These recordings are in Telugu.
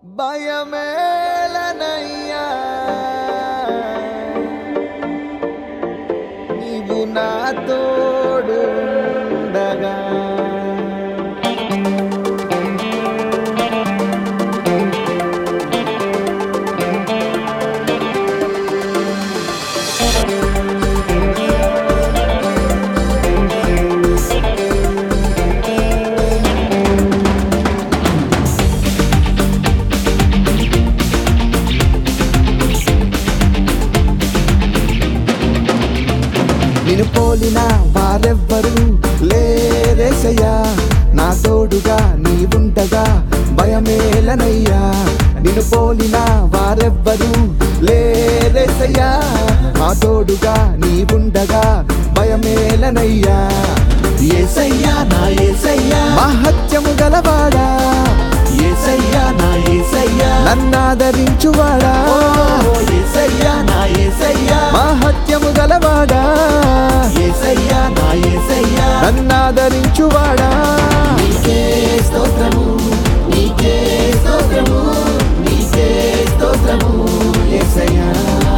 భయమేలనయ్యా నీవు నా తోడు ఉండగా నిన్ను పోలిన వారెవ్వరు లేరేసయ్యా నా తోడుగా నీవుండగా భయమేలనయ్యా నిన్ను పోలిన వారెవ్వరు లేరేసయ్యా నా తోడుగా నీవుండగా భయమేలనయ్యా ఏసయ్యా నా ఏసయ్యా మహత్యము గలవాడా ఏసయ్యా నా ఏసయ్యా నన్నాదరించువాడా ఓ ఏసయ్యా నా ఏసయ్యా మహత్యము గలవాడా ఏసయ్యా నా ఏసయ్యా నన్నాదరించువాడా నీకే స్తోత్రము నీకే స్తోత్రము నీకే స్తోత్రము ఏసయ్యా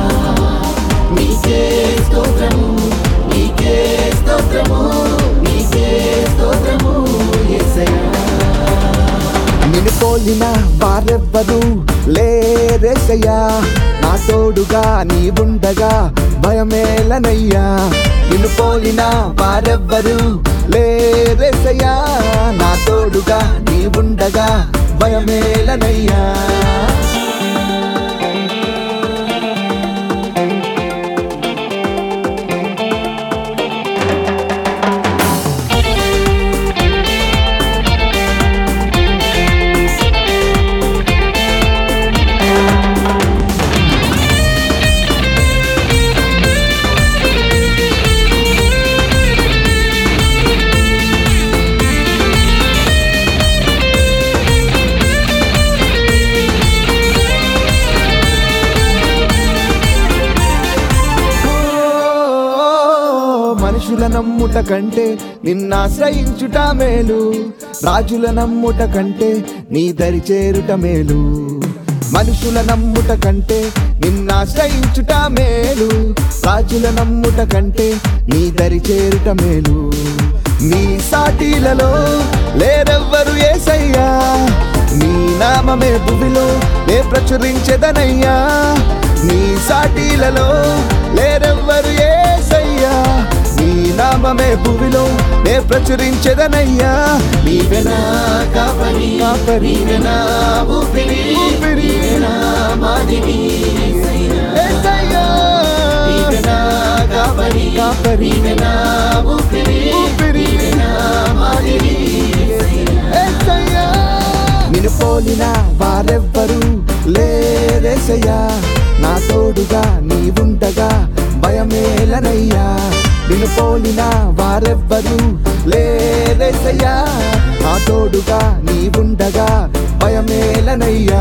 నీకే స్తోత్రము నీకే స్తోత్రము నీకే స్తోత్రము ఏసయ్యా నిన్ను పోలిన వారెవ్వరు లేరేసయ్యా నా తోడుగా నీవుండగా భయమేలనయ్యా నిన్ను పోలిన వారెవ్వరు లేరేసయ్యా నా తోడుగా నీవుండగా భయమేలనయ్యా ఓ, మనుషుల నమ్ముట కంటే నిన్నాశ్రయించుట మేలు రాజుల నమ్ముట కంటే నీ దరి చేరుట మేలు మనుషుల నమ్ముట కంటే నిన్నాశ్రయించుట మేలు రాజుల నమ్ముట కంటే నీ దరి చేరుట మేలు నీ సాటిలలో లేరెవ్వరు ఏసయ్యా నీ నామమే భువిలో నే ప్రచురించెదనయ్యా నీ సాటిలలో లేరెవ్వరు ఏసయ్యా నీ నామమే భువిలో నే ప్రచురించెదనయ్యా నీవెనా కాపరి కాపరి. నీవెనా ఊపిరి ఊపిరి. నీవెనా మాదిరి ఏసయ్యా నీవెనా కాపరి కాపరి. నీవెనా ఊపిరి ఊపిరి. నీవెనా మాదిరి ఏసయ్యా నిన్ను పోలిన వారెవ్వరు లేరేసయ్యా నా తోడుగా నీవుండగా భయమేలనయ్యా నిన్ను పోలిన వారెవ్వరు లేరేసయ్యా నా తోడుగా నీవుండగా భయమేలనయ్యా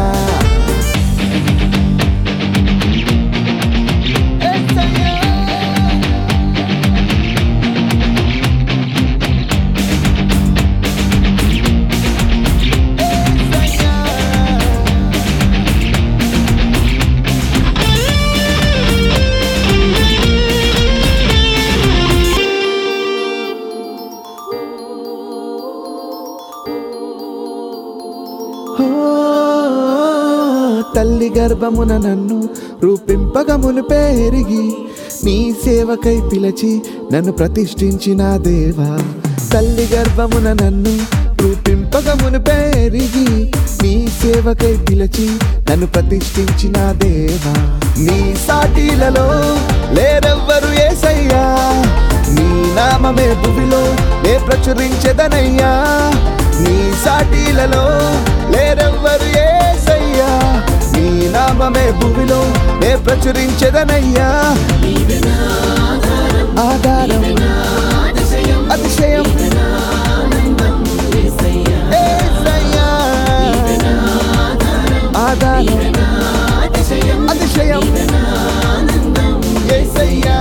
ఓ, తల్లి గర్భమున నన్ను రూపింపగమును పేరిగి నీ సేవకై పిలిచి నన్ను ప్రతిష్ఠించిన దేవా తల్లి గర్భమున నన్ను రూపింపగమును పేరిగి నీ సేవకై పిలిచి నన్ను ప్రతిష్ఠించిన దేవా నీ సాటిలలో లేరెవ్వరు ఏసయ్యా నీ నామమే భువిలో నే ప్రచురించెదనయ్యా నీ సాటిలలో లేరెవ్వరు ఏసయ్యా నీ నామమే భూమిలో నే ప్రచురించెదనయ్యా ఆధారం అతిశయం ఏసయ్యా ఆధారం అతిశయం ఏసయ్యా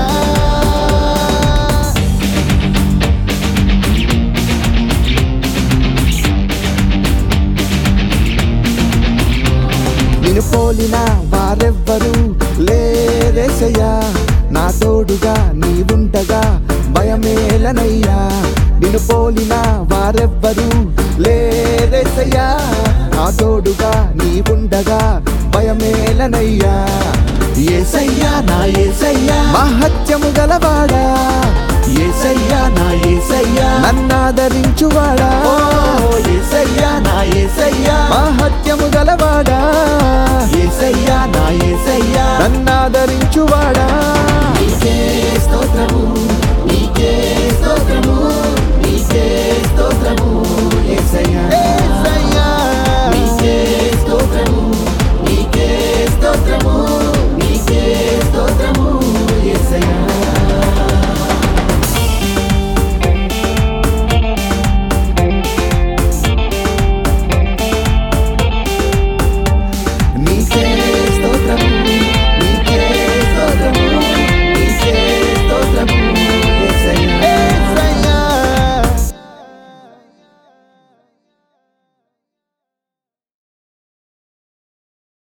పోలిన వారెవ్వరు లేరేసయ్యా నా తోడుగా నీవుండగా భయమేలనయ్యా నిన్ను పోలిన వారెవ్వరు లేరేసయ్యా నా తోడుగా నీవుండగా భయమేలనయ్యా ఏసయ్యా నా ఏసయ్యా మహత్యము గలవాడా ఏసయ్యా నా ఏసయ్యా నన్నాదరించువాడా ఓ ఏసయ్యా